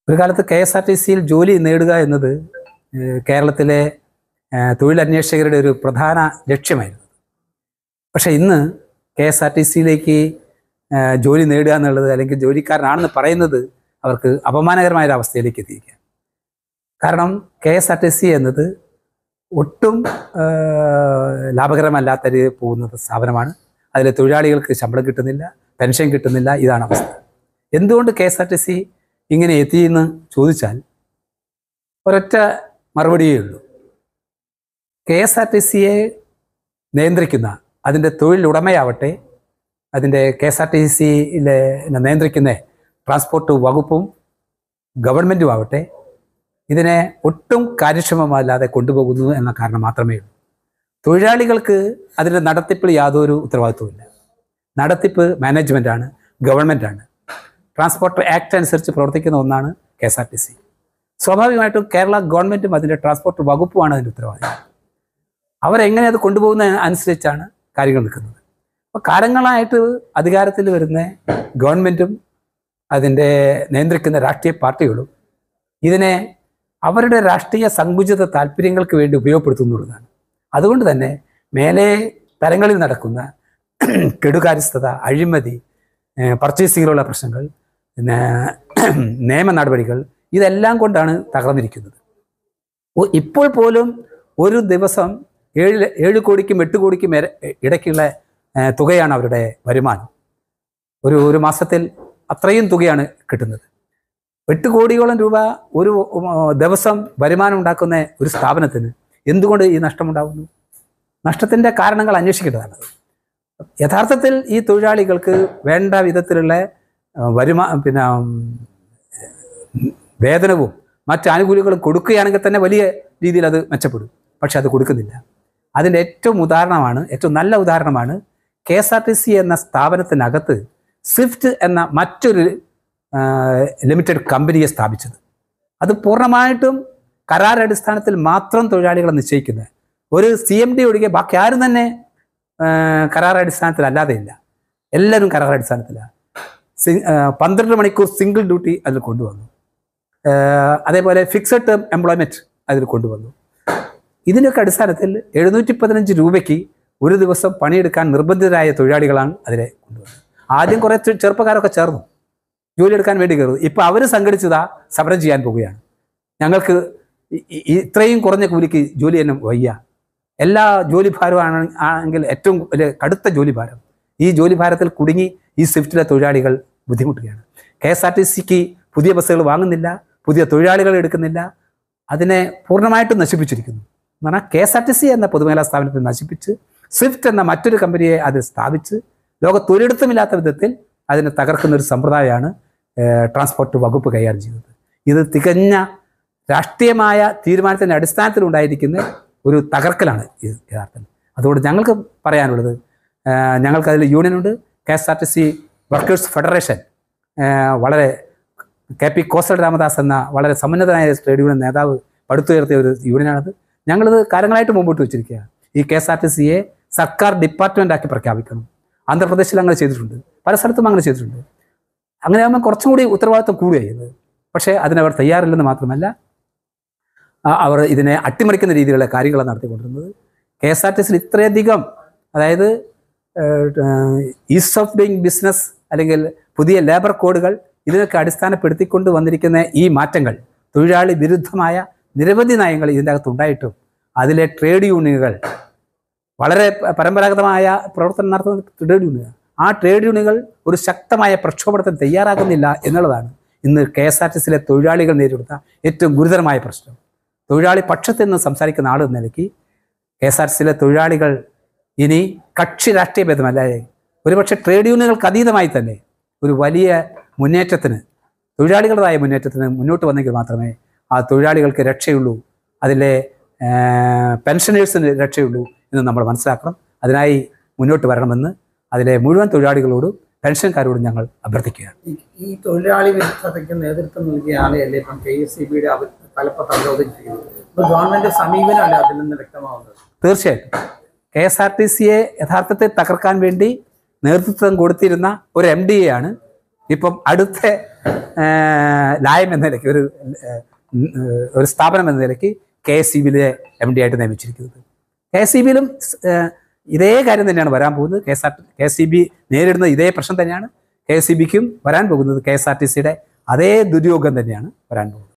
ഒരു കാലത്ത് K S R T സിയിൽ ജോലി നേടുക എന്നത് ഏഹ്, കേരളത്തിലെ ഏഹ്, തൊഴിലന്വേഷകരുടെ ഒരു പ്രധാന ലക്ഷ്യമായിരുന്നു പക്ഷെ ഇന്ന് കെ എസ് ആർ ടി സിയിലേക്ക് ജോലി നേടുക എന്നുള്ളത് അല്ലെങ്കിൽ ജോലിക്കാരനാണെന്ന് പറയുന്നത് അവർക്ക് അപമാനകരമായ ഒരു അവസ്ഥയിലേക്ക് എത്തിയിരിക്കുക കാരണം K S R T C എന്നത് ഒട്ടും ഏഹ്, ലാഭകരമല്ലാത്ത രീതിയിൽ പോകുന്ന സ്ഥാപനമാണ് അതിലെ തൊഴിലാളികൾക്ക് ശമ്പളം കിട്ടുന്നില്ല പെൻഷൻ കിട്ടുന്നില്ല ഇതാണ് അവസ്ഥ എന്തുകൊണ്ട് K S R T C ഇങ്ങനെ എത്തിയെന്ന് ചോദിച്ചാൽ ഒരൊറ്റ മറുപടിയേ ഉള്ളൂ കെ എസ് ആർ ടി സിയെ നിയന്ത്രിക്കുന്ന അതിൻ്റെ തൊഴിലുടമയാവട്ടെ അതിൻ്റെ കെ എസ് ആർ ടി സിയിലെ നിയന്ത്രിക്കുന്ന ട്രാൻസ്പോർട്ട് വകുപ്പും ഗവൺമെൻറ്റും ആവട്ടെ ഇതിനെ ഒട്ടും കാര്യക്ഷമമല്ലാതെ കൊണ്ടുപോകുന്നു എന്ന കാരണം മാത്രമേ ഉള്ളൂ തൊഴിലാളികൾക്ക് അതിൻ്റെ നടത്തിപ്പിൽ യാതൊരു ഉത്തരവാദിത്വമില്ല നടത്തിപ്പ് മാനേജ്മെൻറ്റാണ് ഗവൺമെൻറ്റാണ് ട്രാൻസ്പോർട്ട് ആക്ട് അനുസരിച്ച് പ്രവർത്തിക്കുന്ന ഒന്നാണ് K S R T C സ്വാഭാവികമായിട്ടും കേരള ഗവൺമെൻറ്റും അതിൻ്റെ ട്രാൻസ്പോർട്ട് വകുപ്പുമാണ് അതിൻ്റെ ഉത്തരവാദിത്വം അവരെങ്ങനെ അത് കൊണ്ടുപോകുന്ന അനുസരിച്ചാണ് കാര്യങ്ങൾ നിൽക്കുന്നത് അപ്പോൾ കാലങ്ങളായിട്ട് അധികാരത്തിൽ വരുന്ന ഗവൺമെൻറ്റും അതിൻ്റെ നിയന്ത്രിക്കുന്ന രാഷ്ട്രീയ പാർട്ടികളും ഇതിനെ അവരുടെ രാഷ്ട്രീയ സങ്കുചിത താല്പര്യങ്ങൾക്ക് വേണ്ടി ഉപയോഗപ്പെടുത്തുന്നുള്ളതാണ് അതുകൊണ്ട് തന്നെ മേലെ തലങ്ങളിൽ നടക്കുന്ന കെടുകാര്യസ്ഥത അഴിമതി പർച്ചേസിങ്ങിലുള്ള പ്രശ്നങ്ങൾ പിന്നെ നിയമ നടപടികൾ ഇതെല്ലാം കൊണ്ടാണ് തകർന്നിരിക്കുന്നത് ഒ- ഇപ്പോൾ പോലും ഒരു ദിവസം ഏഴ് ഏഴ് കോടിക്കും എട്ട് കോടിക്കും ഇര- ഇടയ്ക്കുള്ള ഏഹ്, തുകയാണ് അവരുടെ വരുമാനം ഒരു ഒരു മാസത്തിൽ അത്രയും തുകയാണ് കിട്ടുന്നത് എട്ട് കോടിയോളം രൂപ ഒരു ഉം, ദിവസം വരുമാനം ഉണ്ടാക്കുന്ന ഒരു സ്ഥാപനത്തിന് എന്തുകൊണ്ട് ഈ നഷ്ടമുണ്ടാകുന്നു നഷ്ടത്തിൻ്റെ കാരണങ്ങൾ അന്വേഷിക്കേണ്ടതാണ് യഥാർത്ഥത്തിൽ ഈ തൊഴിലാളികൾക്ക് വേണ്ട വിധത്തിലുള്ള ഏഹ്, വരുമാ പിന്നെ ഉം, വേതനവും മറ്റ് ആനുകൂല്യങ്ങളും കൊടുക്കുകയാണെങ്കിൽ തന്നെ വലിയ രീതിയിൽ അത് മെച്ചപ്പെടും പക്ഷെ അത് കൊടുക്കുന്നില്ല അതിൻ്റെ ഏറ്റവും ഉദാഹരണമാണ് ഏറ്റവും നല്ല ഉദാഹരണമാണ് K S R T C എന്ന സ്ഥാപനത്തിനകത്ത് സ്വിഫ്റ്റ് എന്ന മറ്റൊരു ലിമിറ്റഡ് കമ്പനിയെ സ്ഥാപിച്ചത് അത് പൂർണ്ണമായിട്ടും കരാർ അടിസ്ഥാനത്തിൽ മാത്രം തൊഴിലാളികളെ നിശ്ചയിക്കുന്നത് ഒരു സി എം ഡി ഒഴികെ ബാക്കി ആരും തന്നെ ആ, കരാർ അടിസ്ഥാനത്തിൽ അല്ലാതെ ഇല്ല എല്ലാവരും കരാർ അടിസ്ഥാനത്തിലാണ് സി- ആ, പന്ത്രണ്ട് മണിക്കൂർ സിംഗിൾ ഡ്യൂട്ടി അതിൽ കൊണ്ടുവന്നു ഏഹ് അതേപോലെ ഫിക്സഡ് ടേം എംപ്ലോയ്മെന്റ് അതിൽ കൊണ്ടുവന്നു ഇതിനൊക്കെ അടിസ്ഥാനത്തിൽ എഴുന്നൂറ്റി പതിനഞ്ച് രൂപയ്ക്ക് ഒരു ദിവസം പണിയെടുക്കാൻ നിർബന്ധിതരായ തൊഴിലാളികളാണ് അതിലെ കൊണ്ടുവന്നത് ആദ്യം കുറേ ചെ- ചെറുപ്പക്കാരൊക്കെ ചേർന്നു ജോലി എടുക്കാൻ വേണ്ടി കയറുന്നു ഇപ്പം അവർ സംഘടിച്ചതാ സമരം ചെയ്യാൻ പോവുകയാണ് ഞങ്ങൾക്ക് ഇ- ഇ- ഇത്രയും കുറഞ്ഞ കൂലിക്ക് ജോലി തന്നെ വയ്യ എല്ലാ ജോലി ഭാരമാണ് ആണെങ്കിൽ ഏറ്റവും വലിയ കടുത്ത ജോലി ഭാരം ഈ ജോലി ഭാരത്തിൽ കുടുങ്ങി ഈ സ്വിഫ്റ്റിലെ തൊഴിലാളികൾ ബുദ്ധിമുട്ടുകയാണ് കെ എസ് ആർ ടി സിക്ക് പുതിയ ബസ്സുകൾ വാങ്ങുന്നില്ല പുതിയ തൊഴിലാളികൾ എടുക്കുന്നില്ല അതിനെ പൂർണ്ണമായിട്ടും നശിപ്പിച്ചിരിക്കുന്നു എന്ന് പറഞ്ഞാൽ K S R T C എന്ന പൊതുമേഖലാ സ്ഥാപനത്തെ നശിപ്പിച്ച് സ്വിഫ്റ്റ് എന്ന മറ്റൊരു കമ്പനിയെ അത് സ്ഥാപിച്ച് ലോകത്തൊരിടത്തുമില്ലാത്ത വിധത്തിൽ അതിനെ തകർക്കുന്ന ഒരു സമ്പ്രദായമാണ് ഏഹ്, ട്രാൻസ്പോർട്ട് വകുപ്പ് കൈകാര്യം ചെയ്യുന്നത് ഇത് തികഞ്ഞ രാഷ്ട്രീയമായ തീരുമാനത്തിൻ്റെ അടിസ്ഥാനത്തിൽ ഉണ്ടായിരിക്കുന്ന ഒരു തകർക്കലാണ് ഇത് യഥാർത്ഥത്തിൽ അതുകൊണ്ട് ഞങ്ങൾക്ക് പറയാനുള്ളത് ഏഹ്, ഞങ്ങൾക്കതിൽ യൂണിയനുണ്ട് K S R T C workers federation ഏഹ്, വളരെ കെ പി കോസൽ രാമദാസ് എന്ന വളരെ സമുന്നതനായ ട്രേഡ് യൂണിയൻ നേതാവ് പടുത്തുയർത്തിയ ഒരു യൂണിയനാണത് ഞങ്ങളിത് കാലങ്ങളായിട്ട് മുമ്പോട്ട് വെച്ചിരിക്കുകയാണ് ഈ കെ എസ് ആർ ടി സിയെ സർക്കാർ ഡിപ്പാർട്ട്മെൻ്റ് ആക്കി പ്രഖ്യാപിക്കണം ആന്ധ്രാപ്രദേശിൽ അങ്ങനെ ചെയ്തിട്ടുണ്ട് പല സ്ഥലത്തും അങ്ങനെ ചെയ്തിട്ടുണ്ട് അങ്ങനെ ആകുമ്പോൾ കുറച്ചും കൂടി ഉത്തരവാദിത്വം കൂടുകയാണ് ഇത് പക്ഷേ അതിനവർ തയ്യാറില്ലെന്ന് മാത്രമല്ല ആ- അവർ ഇതിനെ അട്ടിമറിക്കുന്ന രീതിയിലുള്ള കാര്യങ്ങളാണ് നടത്തിക്കൊണ്ടിരുന്നത് കെ എസ് ആർ ടി സിയിൽ ഇത്രയധികം അതായത് ഈസ് ഓഫ് ഡൂയിങ് ബിസിനസ് അല്ലെങ്കിൽ പുതിയ ലേബർ കോഡുകൾ ഇതിനൊക്കെ അടിസ്ഥാനപ്പെടുത്തിക്കൊണ്ട് വന്നിരിക്കുന്ന ഈ മാറ്റങ്ങൾ തൊഴിലാളി വിരുദ്ധമായ നിരവധി നയങ്ങൾ ഇതിൻ്റെ അകത്ത് ഉണ്ടായിട്ടും അതിലെ ട്രേഡ് യൂണിയനുകൾ വളരെ പ- പരമ്പരാഗതമായ പ്രവർത്തനം നടത്തുന്ന ട്രേഡ് യൂണിയൻ ആ ട്രേഡ് യൂണിയനുകൾ ഒരു ശക്തമായ പ്രക്ഷോഭത്തിന് തയ്യാറാകുന്നില്ല എന്നുള്ളതാണ് ഇന്ന് കെ എസ് ആർ ടി സിയിലെ തൊഴിലാളികൾ നേരിടുന്ന ഏറ്റവും ഗുരുതരമായ പ്രശ്നം തൊഴിലാളി പക്ഷത്തിൽ നിന്ന് സംസാരിക്കുന്ന ആൾ എന്ന നിലയ്ക്ക് കെ എസ് ആർ ടി സിയിലെ തൊഴിലാളികൾ ഇനി കക്ഷി രാഷ്ട്രീയ ഭേദമല്ലാതെ ഒരുപക്ഷെ ട്രേഡ് യൂണിയനുകൾക്ക് അതീതമായി തന്നെ ഒരു വലിയ മുന്നേറ്റത്തിന് തൊഴിലാളികളുടേതായ മുന്നേറ്റത്തിന് മുന്നോട്ട് വന്നെങ്കിൽ മാത്രമേ ആ തൊഴിലാളികൾക്ക് രക്ഷയുള്ളൂ അതിലെ പെൻഷനേഴ്സിന് രക്ഷയുള്ളൂ എന്ന് നമ്മൾ മനസ്സിലാക്കണം അതിനായി മുന്നോട്ട് വരണമെന്ന് അതിലെ മുഴുവൻ തൊഴിലാളികളോടും പെൻഷൻകാരോടും ഞങ്ങൾ അഭ്യർത്ഥിക്കുകയാണ് ഈ- ഈ തൊഴിലാളി വിരുദ്ധതയ്ക്ക് നേതൃത്വം നൽകിയ ആളെയല്ലേ ഇപ്പം കെ എസ് സി ബിയുടെ തലപ്പത്ത് അവരോധിച്ചിരിക്കുന്നത് ഇപ്പൊ ഗവൺമെന്റ് സമീപനമല്ല അതിൽ നിന്ന് വ്യക്തമാവുന്നത് തീർച്ചയായിട്ടും കെ എസ് ആർ ടി സിയെ യഥാർത്ഥത്തിൽ തകർക്കാൻ വേണ്ടി നേതൃത്വം കൊടുത്തിരുന്ന ഒരു എം ഡി എ ആണ് ഇപ്പം അടുത്ത ആ, ലായം എന്ന നിലയ്ക്ക് ഒരു ആ, ഉം, ഒരു സ്ഥാപനം എന്ന നിലയ്ക്ക് കെ എസ് സി ബിയിലെ എം ഡി ആയിട്ട് നിയമിച്ചിരിക്കുന്നത് കെ എസ് സി ബിയിലും ഇതേ കാര്യം തന്നെയാണ് വരാൻ പോകുന്നത് K S R K S C B നേരിടുന്ന ഇതേ പ്രശ്നം തന്നെയാണ് കെ എസ് സി ബിക്കും വരാൻ പോകുന്നത് കെ എസ് ആർ ടി സിയുടെ അതേ ദുര്യോഗം തന്നെയാണ് വരാൻ പോകുന്നത്